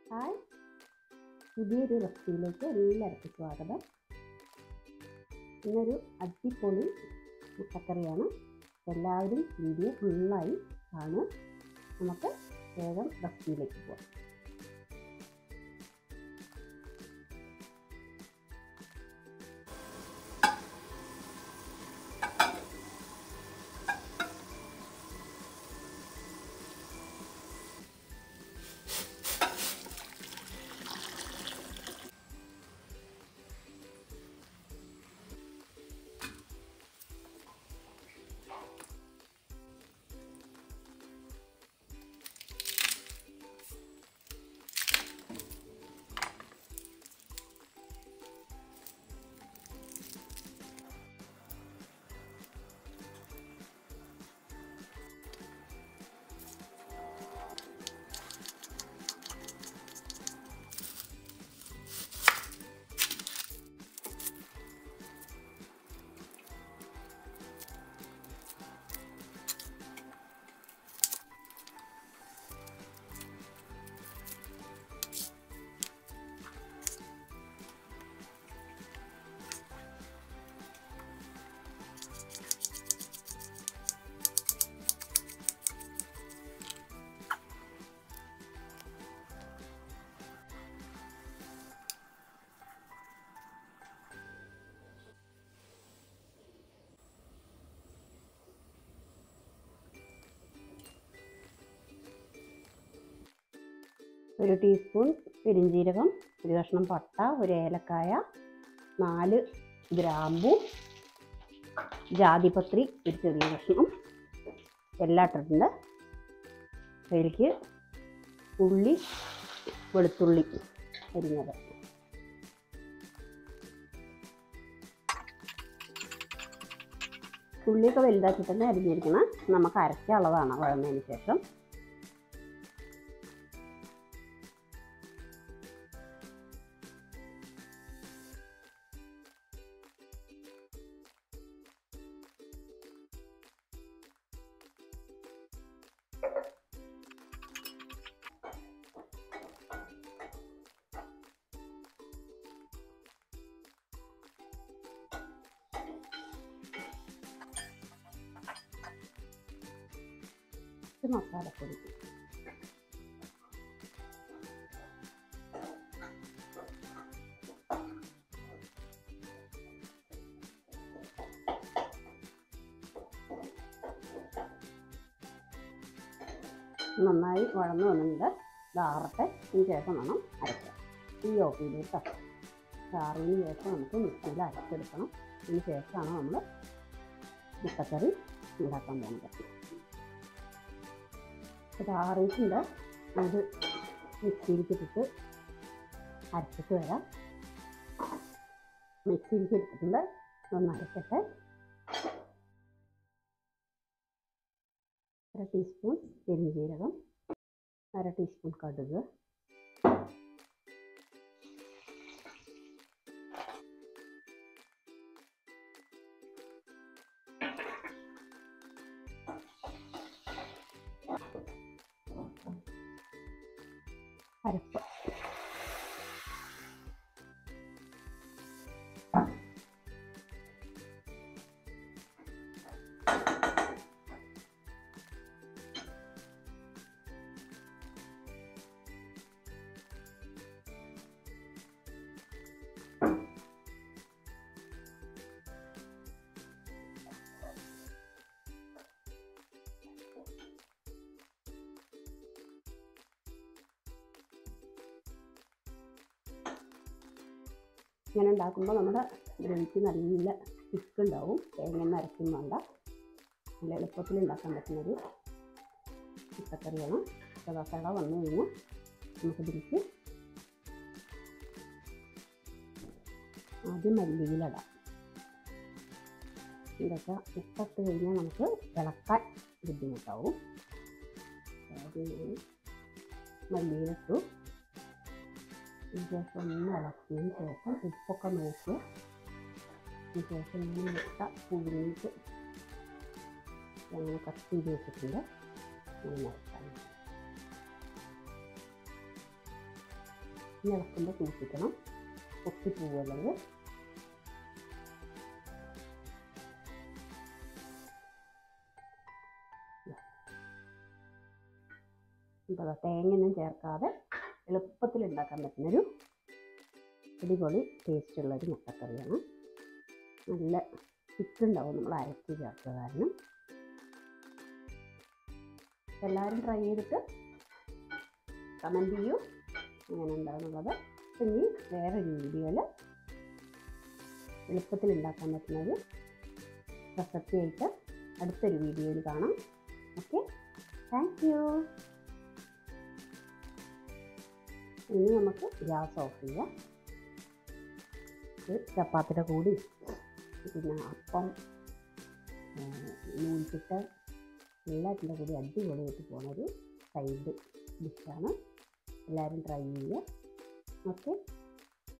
hi പുതിയൊരു റെസിപ്പിയിലേക്ക് എല്ലാവർക്കും സ്വാഗതം ഇന്നൊരു അടിപൊളി മുട്ടക്കറിയാണ് എല്ലാവരും വീഡിയോ ഫുള്ളായി കാണുക നമുക്ക് വേഗം റെസിപ്പിയിലേക്ക് പോകാം ഒരു ടീസ്പൂൺ പെരിഞ്ജീരകം ഒരു കഷ്ണം പട്ട ഒരു ഏലക്കായ നാല് ഗ്രാമ്പു ജാതിപത്രി ഒരു ചെറിയ കഷ്ണം എല്ലാം ഇട്ടിട്ടുണ്ട് അതിലേക്ക് ഉള്ളി വെളുത്തുള്ളി അരിഞ്ഞത് ഉള്ളിയൊക്കെ വലുതാക്കി തന്നെ അരിഞ്ഞിരിക്കണം നമുക്ക് അരയ്ക്കാനുള്ളതാണ് വഴന്നതിന് ശേഷം കുറച്ച് മസാലപ്പൊടി നന്നായി വഴന്നു വന്നിട്ടുണ്ട് ഇതാറട്ടെ ഇതിന് ശേഷം വേണം അരയ്ക്കാൻ ഈ ഓഫിയിലേക്ക് ചാറിന് ശേഷം നമുക്ക് മിക്സിയിൽ അരച്ചെടുക്കണം ഇതിന് ശേഷമാണ് നമ്മൾ മുട്ടക്കറി ഉണ്ടാക്കാൻ പോകുന്നത് ഇത് ആറിയിട്ടുണ്ട് അത് മിക്സിയിലേക്ക് ഇട്ടിട്ട് അരച്ചിട്ട് വരാം മിക്സിയിലേക്ക് എടുത്തിട്ടുണ്ട് ഒന്ന് അരക്കട്ടെ അര ടീസ്പൂൺ പെരിഞ്ജീരകം അര ടീസ്പൂൺ കടുക് അരപ്പ് ഇങ്ങനെ ഉണ്ടാക്കുമ്പോൾ നമ്മുടെ ഗ്രേവിക്ക് നല്ല തിക്ക് ഉണ്ടാവും തേങ്ങ അരക്കും വേണ്ട നല്ല എളുപ്പത്തിൽ ഉണ്ടാക്കാൻ പറ്റുന്നൊരു ചിക്കക്കറിയാണ് തിള വന്നു കഴിഞ്ഞാൽ നമുക്ക് ഇതിലേക്ക് ആദ്യം മല്ലിയിലിടാം ഇതൊക്കെ ഉപ്പിട്ട് കഴിഞ്ഞാൽ നമുക്ക് ഇളക്കാൻ ബുദ്ധിമുട്ടാവും ആദ്യം ഞാൻ മല്ലിയിലിട്ടു ഇതിന് ശേഷം ഒന്ന് ഇളക്കിയതിന് ശേഷം ഉപ്പൊക്കെ നോക്കുക അതിന് ശേഷം ഞാൻ മുട്ട പുഴുങ്ങിയിട്ട് അങ്ങനെ കട്ട് ചെയ്ത് വെച്ചിട്ടുണ്ട് അങ്ങനെ ഇറക്കാൻ ഇനി ഇളക്കുമ്പോൾ സൂക്ഷിക്കണം പൊട്ടിപ്പോവുള്ളത് ഇപ്പോൾ ദാ തേങ്ങയൊന്നും ചേർക്കാതെ എളുപ്പത്തിൽ ഉണ്ടാക്കാൻ പറ്റുന്നൊരു അടിപൊളി ടേസ്റ്റുള്ളൊരു മുട്ടക്കറിയാണ് നല്ല തിക്കുണ്ടാവും നമ്മൾ അരച്ച് ചേർക്കുക കാരണം എല്ലാവരും ട്രൈ ചെയ്തിട്ട് കമൻറ്റ് ചെയ്യൂ എങ്ങനെ ഉണ്ടാകുന്നുള്ളത് ഇനി വേറൊരു വീഡിയോയിൽ എളുപ്പത്തിൽ ഉണ്ടാക്കാൻ പറ്റുന്നത് റെസിപ്പിയായിട്ട് അടുത്തൊരു വീഡിയോയിൽ കാണാം ഓക്കെ താങ്ക് യു ഇനി നമുക്ക് ഗ്യാസ് ഓഫ് ചെയ്യാം ഇത് ചപ്പാത്തിയുടെ കൂടി പിന്നെ അപ്പം നൂൽച്ചിട്ട് എല്ലാത്തിൻ്റെ കൂടി അടിപൊളിയായിട്ട് പോണൊരു സൈഡ് ഡിഷാണ് എല്ലാവരും ട്രൈ ചെയ്യുക ഓക്കെ